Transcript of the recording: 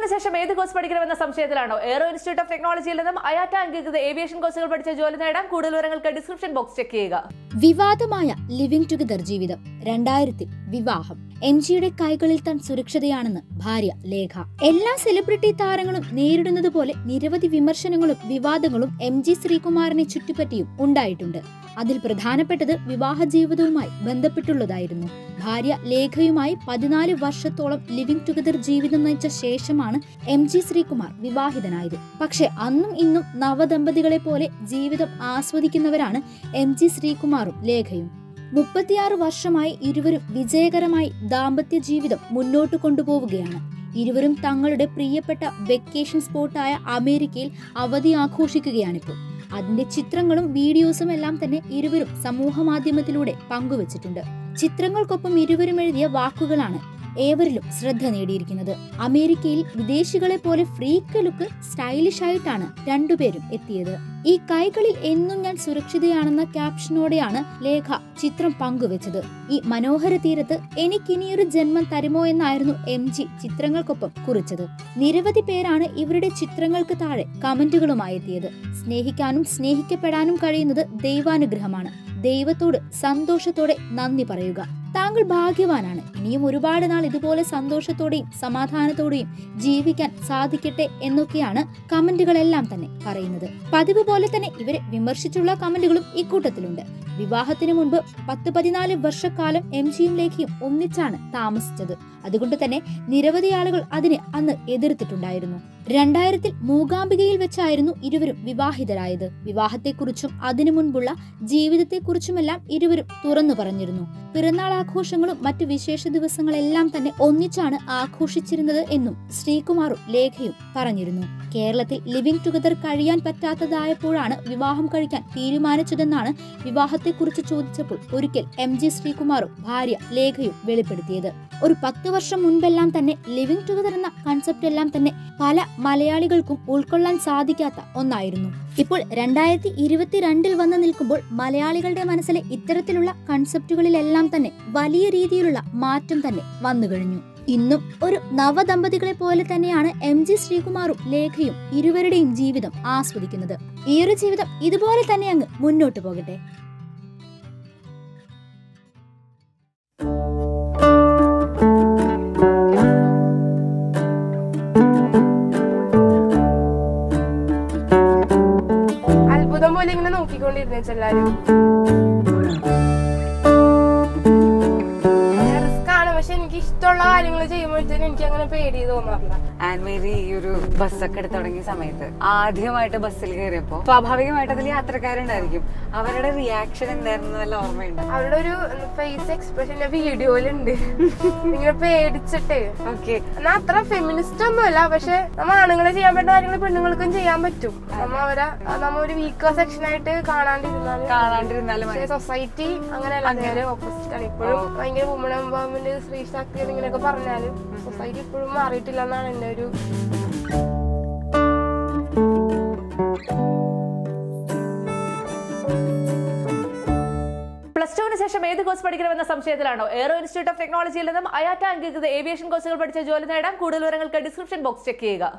ടുവിന് ശേഷം ഏത് കോഴ്സ് പഠിക്കണമെന്ന സംശയത്തിലാണോ എയറോ ഇൻസ്റ്റിറ്റ്യൂട്ട് ഓഫ് ടെക്നോളജിയിൽ നിന്നും അയാറ്റ അംഗീകൃത ഏവിയേഷൻ കോഴ്സുകൾ പഠിച്ച ജോലി നേടാൻ കൂടുതൽ വിവരങ്ങൾക്ക് ഡിസ്ക്രിപ്ഷൻ ബോക്സ് ചെക്ക് ചെയ്യുക വിവാദമായ ലിവിംഗ് ടുഗദർ ജീവിതം രണ്ടായിരത്തിൽ വിവാഹം എം ജിയുടെ കൈകളിൽ താൻ സുരക്ഷിതയാണെന്ന് ഭാര്യ ലേഖ എല്ലാ സെലിബ്രിറ്റി താരങ്ങളും നേരിടുന്നത് പോലെ നിരവധി വിമർശനങ്ങളും വിവാദങ്ങളും എം ജി ശ്രീകുമാറിനെ ചുറ്റിപ്പറ്റിയും ഉണ്ടായിട്ടുണ്ട് അതിൽ പ്രധാനപ്പെട്ടത് വിവാഹ ജീവിതവുമായി ബന്ധപ്പെട്ടുള്ളതായിരുന്നു ഭാര്യ ലേഖയുമായി പതിനാല് വർഷത്തോളം ലിവിംഗ് ടുഗദർ ജീവിതം നയിച്ച ശേഷമാണ് എം ജി ശ്രീകുമാർ വിവാഹിതനായത് പക്ഷെ അന്നും ഇന്നും നവദമ്പതികളെ പോലെ ജീവിതം ആസ്വദിക്കുന്നവരാണ് എം ജി ശ്രീകുമാറും ലേഖയും മുപ്പത്തിയാറ് വർഷമായി ഇരുവരും വിജയകരമായി ദാമ്പത്യ ജീവിതം മുന്നോട്ട് കൊണ്ടുപോവുകയാണ് ഇരുവരും തങ്ങളുടെ പ്രിയപ്പെട്ട വെക്കേഷൻ സ്പോട്ടായ അമേരിക്കയിൽ അവധി ആഘോഷിക്കുകയാണിപ്പോൾ അതിന്റെ ചിത്രങ്ങളും വീഡിയോസും എല്ലാം തന്നെ ഇരുവരും സമൂഹ മാധ്യമത്തിലൂടെ പങ്കുവച്ചിട്ടുണ്ട് ചിത്രങ്ങൾക്കൊപ്പം ഇരുവരും എഴുതിയ വാക്കുകളാണ് ഏവരിലും ശ്രദ്ധ നേടിയിരിക്കുന്നത് അമേരിക്കയിൽ വിദേശികളെ പോലെ ഫ്രീക്ക് ലുക്ക് സ്റ്റൈലിഷ് ആയിട്ടാണ് രണ്ടുപേരും എത്തിയത് ഈ കൈകളിൽ എന്നും ഞാൻ സുരക്ഷിതയാണെന്ന ക്യാപ്ഷനോടെയാണ് ലേഖ ചിത്രം പങ്കുവച്ചത് ഈ മനോഹര തീരത്ത് എനിക്കിനിയൊരു ജന്മം തരുമോ എന്നായിരുന്നു എം ജി ചിത്രങ്ങൾക്കൊപ്പം കുറിച്ചത് നിരവധി പേരാണ് ഇവരുടെ ചിത്രങ്ങൾക്ക് താഴെ കമന്റുകളുമായി എത്തിയത് സ്നേഹിക്കാനും സ്നേഹിക്കപ്പെടാനും കഴിയുന്നത് ദൈവാനുഗ്രഹമാണ് ദൈവത്തോട് സന്തോഷത്തോടെ നന്ദി പറയുക താങ്കൾ ഭാഗ്യവാനാണ് ഇനിയും ഒരുപാട് നാൾ ഇതുപോലെ സന്തോഷത്തോടെയും സമാധാനത്തോടെയും ജീവിക്കാൻ സാധിക്കട്ടെ എന്നൊക്കെയാണ് കമന്റുകളെല്ലാം തന്നെ പറയുന്നത് പതിവ് പോലെ തന്നെ ഇവരെ വിമർശിച്ചുള്ള കമന്റുകളും ഇക്കൂട്ടത്തിലുണ്ട് വിവാഹത്തിന് മുൻപ് പത്ത് പതിനാല് വർഷക്കാലം എം ജിയും ലേഖയും ഒന്നിച്ചാണ് താമസിച്ചത് അതുകൊണ്ട് തന്നെ നിരവധി ആളുകൾ അതിന് അന്ന് എതിർത്തിട്ടുണ്ടായിരുന്നു രണ്ടായിരത്തിൽ മൂകാംബികയിൽ വെച്ചായിരുന്നു ഇരുവരും വിവാഹിതരായത് വിവാഹത്തെക്കുറിച്ചും അതിനു മുൻപുള്ള ജീവിതത്തെക്കുറിച്ചുമെല്ലാം ഇരുവരും തുറന്നു പറഞ്ഞിരുന്നു പിറന്നാൾ ആഘോഷങ്ങളും മറ്റു വിശേഷ ദിവസങ്ങളെല്ലാം തന്നെ ഒന്നിച്ചാണ് ആഘോഷിച്ചിരുന്നത് എന്നും ശ്രീകുമാറും ലേഖയും പറഞ്ഞിരുന്നു കേരളത്തിൽ ലിവിംഗ് ടുഗദർ കഴിയാൻ പറ്റാത്തതായപ്പോഴാണ് വിവാഹം കഴിക്കാൻ തീരുമാനിച്ചതെന്നാണ് വിവാഹത്തെക്കുറിച്ച് ചോദിച്ചപ്പോൾ ഒരിക്കൽ എം ജി ശ്രീകുമാറും ഭാര്യ ലേഖയും വെളിപ്പെടുത്തിയത് ഒരു പത്ത് വർഷം മുൻപെല്ലാം തന്നെ ലിവിംഗ് ടുഗദർ എന്ന കൺസെപ്റ്റ് എല്ലാം തന്നെ പല മലയാളികൾക്കും ഉൾക്കൊള്ളാൻ സാധിക്കാത്ത ഒന്നായിരുന്നു ഇപ്പോൾ രണ്ടായിരത്തി ഇരുപത്തിരണ്ടിൽ വന്നു നിൽക്കുമ്പോൾ മലയാളികളുടെ മനസ്സിലെ ഇത്തരത്തിലുള്ള കൺസെപ്റ്റുകളിലെല്ലാം തന്നെ വലിയ രീതിയിലുള്ള മാറ്റം തന്നെ വന്നു കഴിഞ്ഞു ഇന്നും ഒരു നവദമ്പതികളെ പോലെ തന്നെയാണ് എം ജി ശ്രീകുമാറും ലേഖയും ഇരുവരുടെയും ജീവിതം ആസ്വദിക്കുന്നത് ഈ ഒരു ജീവിതം ഇതുപോലെ തന്നെ അങ്ങ് മുന്നോട്ട് പോകട്ടെ അത്ഭുതം പോലെ ഇങ്ങനെ നോക്കിക്കൊണ്ടിരുന്നു എല്ലാരും റിസ്ക് ആണ് പക്ഷെ എനിക്ക് ഇഷ്ടമുള്ള കാര്യങ്ങൾ ചെയ്യുമ്പോഴത്തേനും എനിക്ക് അങ്ങനെ പേടി തോന്നാറില്ല ആൻമേരി ഈ ഒരു ബസ്സൊക്കെ എടുത്ത് തുടങ്ങിയ സമയത്ത് ആദ്യമായിട്ട് ബസ്സിൽ കയറിയപ്പോ സ്വാഭാവികമായിട്ട് അതിൽ യാത്രക്കാരുണ്ടായിരിക്കും അവരുടെ റിയാക്ഷൻ എന്തായിരുന്നു വല്ല ഓർമ്മയുണ്ട് അവരുടെ ഒരു ഫേസ് എക്സ്പ്രഷൻ വീഡിയോയിലുണ്ട് ഇങ്ങനെ പേടിച്ചിട്ടേ ഓക്കെ എന്നാ അത്ര ഫെമിനിസ്റ്റ് ഒന്നുമല്ല പക്ഷെ നമ്മ ആണുങ്ങളെ ചെയ്യാൻ പറ്റുന്ന കാര്യങ്ങൾ പെണ്ണുങ്ങൾക്കും ചെയ്യാൻ പറ്റും നമ്മ അവരെ നമ്മ ഒരു വീക്കർ സെക്ഷൻ ആയിട്ട് കാണാണ്ടിരുന്നാല് കാണാണ്ടിരുന്നാലും പക്ഷേ സൊസൈറ്റി അങ്ങനെയല്ല നേരെ ഓപ്പോസിറ്റ് ആണ് ഇപ്പോഴും ഭയങ്കര വുമൺ എംപവർമെന്റ് സ്ത്രീ ശക്തി ഇങ്ങനെയൊക്കെ പറഞ്ഞാലും സൊസൈറ്റി ഇപ്പോഴും മാറിയിട്ടില്ല എന്നാണ് എന്റെ ഒരു പ്ലസ് ടുവിന് ശേഷം ഏത് കോഴ്സ് പഠിക്കണമെന്ന സംശയത്തിലാണോ എയറോ ഇൻസ്റ്റിറ്റ്യൂട്ട് ഓഫ് ടെക്നോളജിയിൽ നിന്നും അയാറ്റ അംഗീകൃത ഏവിയേഷൻ കോഴ്സുകൾ പഠിച്ച ജോലി നേടാൻ കൂടുതൽ വിവരങ്ങൾക്ക് ഡിസ്ക്രിപ്ഷൻ ബോക്സ് ചെക്ക് ചെയ്യുക